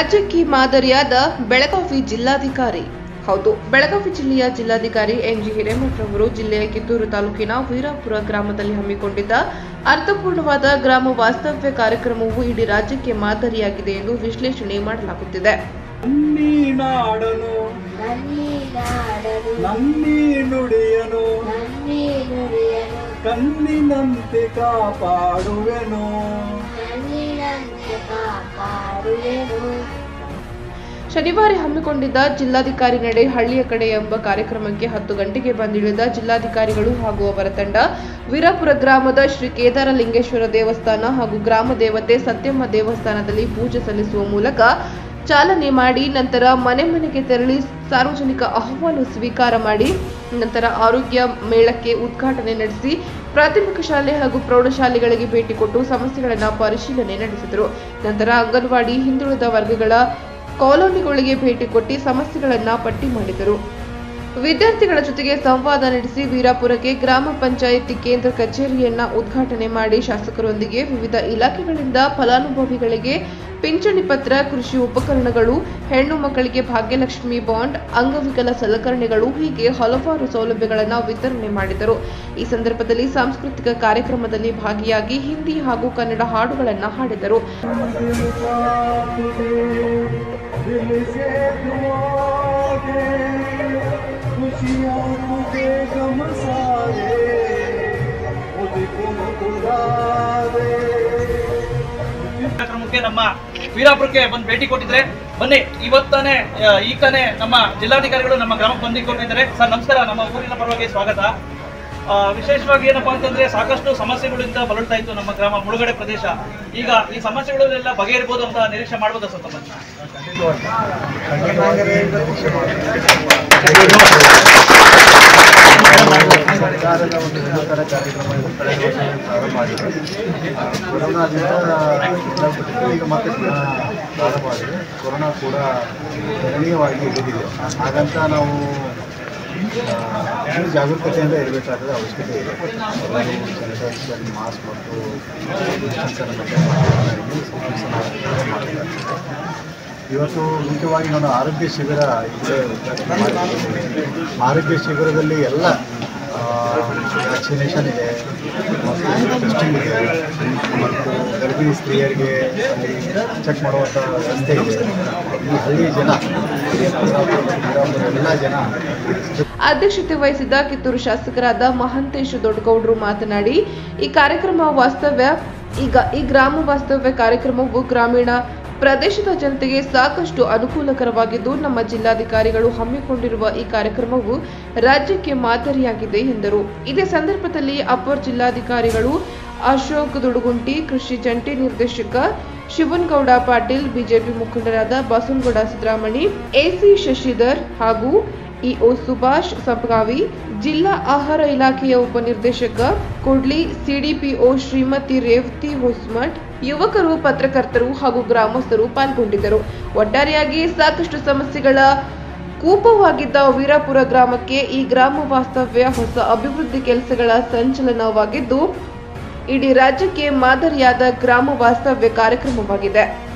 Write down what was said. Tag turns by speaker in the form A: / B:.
A: ರಾಜ್ಯಕ್ಕೆ ಮಾದರಿಯಾದ ಬೆಳಗಾವಿ ಜಿಲ್ಲಾಧಿಕಾರಿ ಹೌದು ಬೆಳಗಾವಿ ಜಿಲ್ಲೆಯ ಜಿಲ್ಲಾಧಿಕಾರಿ ಎನ್ ಜಿ ಹಿರೇಮಠ್ ಅವರು ಜಿಲ್ಲೆಯ ಕಿತ್ತೂರು ತಾಲೂಕಿನ ವೀರಾಪುರ ಗ್ರಾಮದಲ್ಲಿ ಹಮ್ಮಿಕೊಂಡಿದ್ದ ಅರ್ಥಪೂರ್ಣವಾದ ಗ್ರಾಮ ವಾಸ್ತವ್ಯ ಕಾರ್ಯಕ್ರಮವು ಇಡೀ ರಾಜ್ಯಕ್ಕೆ ಮಾದರಿಯಾಗಿದೆ ಎಂದು ವಿಶ್ಲೇಷಣೆ ಮಾಡಲಾಗುತ್ತಿದೆ
B: ನನ್ನೀ ನಾಡನು
C: ನನ್ನಿನಾಡನು
B: ನನ್ನೀ ನುಡಿಯನು
C: ನನ್ನಿ ನುಡಿಯನು
B: ಕಣ್ಣಿನಂತೆ ಕಾಪಾಡುವೆನು
C: ನನ್ನಿನಂತೆ ಕಾಪಾಡುವೆನು
A: ಶನಿವಾರ ಹಮ್ಮಿಕೊಂಡಿದ್ದ ಜಿಲ್ಲಾಧಿಕಾರಿ ನಡೆ ಹಳ್ಳಿಯ ಕಡೆ ಎಂಬ ಕಾರ್ಯಕ್ರಮಕ್ಕೆ ಹತ್ತು ಗಂಟೆಗೆ ಬಂದಿಳಿದ ಜಿಲ್ಲಾಧಿಕಾರಿಗಳು ಹಾಗೂ ಅವರ ತಂಡ ವೀರಾಪುರ ಗ್ರಾಮದ ಶ್ರೀ ಕೇದಾರ ಲಿಂಗೇಶ್ವರ ದೇವಸ್ಥಾನ ಹಾಗೂ ಗ್ರಾಮ ದೇವತೆ ಸತ್ಯಮ್ಮ ದೇವಸ್ಥಾನದಲ್ಲಿ ಪೂಜೆ ಸಲ್ಲಿಸುವ ಮೂಲಕ ಚಾಲನೆ ಮಾಡಿ ನಂತರ ಮನೆ ಮನೆಗೆ ತೆರಳಿ ಸಾರ್ವಜನಿಕ ಅಹವಾಲು ಸ್ವೀಕಾರ ಮಾಡಿ ನಂತರ ಆರೋಗ್ಯ ಮೇಳಕ್ಕೆ ಉದ್ಘಾಟನೆ ನಡೆಸಿ ಪ್ರಾಥಮಿಕ ಶಾಲೆ ಹಾಗೂ ಪ್ರೌಢಶಾಲೆಗಳಿಗೆ ಭೇಟಿ ಕೊಟ್ಟು ಸಮಸ್ಯೆಗಳನ್ನು ಪರಿಶೀಲನೆ ನಡೆಸಿದರು ನಂತರ ಅಂಗನವಾಡಿ ಹಿಂದುಳಿದ ವರ್ಗಗಳ ಕಾಲೋನಿಗಳಿಗೆ ಭೇಟಿ ಕೊಟ್ಟು ಸಮಸ್ಯೆಗಳನ್ನ ಪಟ್ಟಿ ಮಾಡಿದರು ವಿದ್ಯಾರ್ಥಿಗಳ ಜೊತೆಗೆ ಸಂವಾದ ನಡೆಸಿ ವೀರಾಪುರಕ್ಕೆ ಗ್ರಾಮ ಪಂಚಾಯಿತಿ ಕೇಂದ್ರ ಕಚೇರಿಯನ್ನ ಉದ್ಘಾಟನೆ ಮಾಡಿ ಶಾಸಕರೊಂದಿಗೆ ವಿವಿಧ ಇಲಾಖೆಗಳಿಂದ ಫಲಾನುಭವಿಗಳಿಗೆ ಪಿಂಚಣಿ ಪತ್ರ ಕೃಷಿ ಉಪಕರಣಗಳು ಹೆಣ್ಣು ಮಕ್ಕಳಿಗೆ ಭಾಗ್ಯಲಕ್ಷ್ಮಿ ಬಾಂಡ್ ಅಂಗವಿಕಲ ಸಲಕರಣೆಗಳು ಹೀಗೆ ಹಲವಾರು ಸೌಲಭ್ಯಗಳನ್ನು ವಿತರಣೆ ಮಾಡಿದರು ಈ ಸಂದರ್ಭದಲ್ಲಿ ಸಾಂಸ್ಕೃತಿಕ ಕಾರ್ಯಕ್ರಮದಲ್ಲಿ ಭಾಗಿಯಾಗಿ ಹಿಂದಿ ಹಾಗೂ ಕನ್ನಡ ಹಾಡುಗಳನ್ನು ಹಾಡಿದರು
B: दिल का तुझे दिल से दुआ दे खुशियाँ तुझे गम सारे मुझको खुदा दे
D: ಕಾರ್ಯಕ್ರಮಕ್ಕೆ ನಮ್ಮ ವೀರಾಪುರಕ್ಕೆ ಬಂದು ಭೇಟಿ ಕೊಟ್ಟಿದ್ರೆ ಬನ್ನಿ ಇವತ್ತಾನೆ ಆ, ಈಗ ತಾನೇ ನಮ್ಮ ಜಿಲ್ಲಾಧಿಕಾರಿಗಳು ನಮ್ಮ ಗ್ರಾಮಕ್ಕೆ ಬಂದು ಕೊಟ್ಟಿದ್ದಾರೆ ಸರ್ ನಮಸ್ಕಾರ ನಮ್ಮ ಊರಿನ ಪರವಾಗಿ ಸ್ವಾಗತ ಆ, ವಿಶೇಷವಾಗಿ ಏನಪ್ಪಾ ಅಂತಂದ್ರೆ ಸಾಕಷ್ಟು ಸಮಸ್ಯೆಗಳಿಂದ ಬಳಲ್ತಾ ಇತ್ತು ನಮ್ಮ ಗ್ರಾಮ ಮುಳುಗಡೆ ಪ್ರದೇಶ ಈಗ ಈ ಸಮಸ್ಯೆಗಳೆಲ್ಲ ಬಗೆಹರಿಬಹುದು ಅಂತ ನಿರೀಕ್ಷೆ ಮಾಡ್ಬೋದಾ ಸರ್ ತಮ್ಮ
E: ಸರ್ಕಾರದ ಒಂದು ನಿರಂತರ ಕಾರ್ಯಕ್ರಮ ಇದು ಕಳೆದ ವರ್ಷ ಪ್ರಾರಂಭ ಆಗಿದೆ ಆ, ಕೊರೋನಾದಿಂದ ಬಿಟ್ಟು ಈಗ ಮತ್ತೆ ಪುನಃ ಪ್ರಾರಂಭ ಆಗಿದೆ ಕೊರೋನಾ ಕೂಡ ಗಣನೀಯವಾಗಿ ಇಳಿದಿದೆ ಹಾಗಂತ ನಾವು ಆ, ಇನ್ನೂ ಜಾಗರೂಕತೆಯಿಂದ ಇರಬೇಕಾದ ಅವಶ್ಯಕತೆ ಇದೆ ಎಲ್ಲರೂ ಸ್ಯಾನಿಟೈಸೇಷನ್ ಮಾಸ್ಕ್ ಮತ್ತು ಡಿಸ್ಟೆನ್ಸನ್ನು ಮೇಂಟೈನ್ ಮಾಡೋದಕ್ಕೆ ಮಾಡಬೇಕಾಗ್ತದೆ ಇವತ್ತು ಮುಖ್ಯವಾಗಿ ನಾನು ಆರೋಗ್ಯ ಶಿಬಿರ ಇಲ್ಲೇ ಉದ್ಘಾಟನೆ ಮಾಡಿದ್ದೀನಿ ಆರೋಗ್ಯ ಶಿಬಿರದಲ್ಲಿ ಎಲ್ಲ ವ್ಯಾಕ್ಸಿನೇಷನ್ ಇದೆ ಮತ್ತು ಟೆಸ್ಟಿಂಗ್ ಇದೆ ಮತ್ತು ಗರ್ಭಿಣಿ ಸ್ತ್ರೀಯರಿಗೆ ಅಲ್ಲಿ ಚೆಕ್ ಮಾಡುವಂಥ ವ್ಯವಸ್ಥೆ ಇದೆ ಈ ಹಳ್ಳಿ ಜನ ಎಲ್ಲ ಜನ
A: ಅಧ್ಯಕ್ಷತೆ ವಹಿಸಿದ್ದ ಕಿತ್ತೂರು ಶಾಸಕರಾದ ಮಹಂತೇಶ್ ದೊಡ್ಡಗೌಡರು ಮಾತನಾಡಿ ಈ ಕಾರ್ಯಕ್ರಮ ವಾಸ್ತವ್ಯ ಈಗ ಈ ಗ್ರಾಮ ವಾಸ್ತವ್ಯ ಕಾರ್ಯಕ್ರಮವು ಗ್ರಾಮೀಣ ಪ್ರದೇಶದ ಜನತೆಗೆ ಸಾಕಷ್ಟು ಅನುಕೂಲಕರವಾಗಿದ್ದು ನಮ್ಮ ಜಿಲ್ಲಾಧಿಕಾರಿಗಳು ಹಮ್ಮಿಕೊಂಡಿರುವ ಈ ಕಾರ್ಯಕ್ರಮವು ರಾಜ್ಯಕ್ಕೆ ಮಾದರಿಯಾಗಿದೆ ಎಂದರು ಇದೇ ಸಂದರ್ಭದಲ್ಲಿ ಅಪರ್ ಜಿಲ್ಲಾಧಿಕಾರಿಗಳು ಅಶೋಕ್ ದುಡುಗುಂಟಿ ಕೃಷಿ ಜಂಟಿ ನಿರ್ದೇಶಕ ಶಿವನ್ಗೌಡ ಪಾಟೀಲ್ ಬಿಜೆಪಿ ಮುಖಂಡರಾದ ಬಸವನಗೌಡ ಸಿದ್ದರಾಮಣಿ ಎಸಿ ಶಶಿಧರ್ ಹಾಗೂ ಇಒ ಸುಭಾಷ್ ಸಂಪಗಾವಿ ಜಿಲ್ಲಾ ಆಹಾರ ಇಲಾಖೆಯ ಉಪನಿರ್ದೇಶಕ ಕೊಡ್ಲಿ ಸಿಡಿಪಿಒ ಶ್ರೀಮತಿ ರೇವತಿ ಹೊಸ್ಮಠ್ ಯುವಕರು ಪತ್ರಕರ್ತರು ಹಾಗೂ ಗ್ರಾಮಸ್ಥರು ಪಾಲ್ಗೊಂಡಿದ್ದರು ಒಟ್ಟಾರೆಯಾಗಿ ಸಾಕಷ್ಟು ಸಮಸ್ಯೆಗಳ ಕೂಪವಾಗಿದ್ದ ವೀರಾಪುರ ಗ್ರಾಮಕ್ಕೆ ಈ ಗ್ರಾಮ ವಾಸ್ತವ್ಯ ಹೊಸ ಅಭಿವೃದ್ಧಿ ಕೆಲಸಗಳ ಸಂಚಲನವಾಗಿದ್ದು ಇಡೀ ರಾಜ್ಯಕ್ಕೆ ಮಾದರಿಯಾದ ಗ್ರಾಮ ವಾಸ್ತವ್ಯ ಕಾರ್ಯಕ್ರಮವಾಗಿದೆ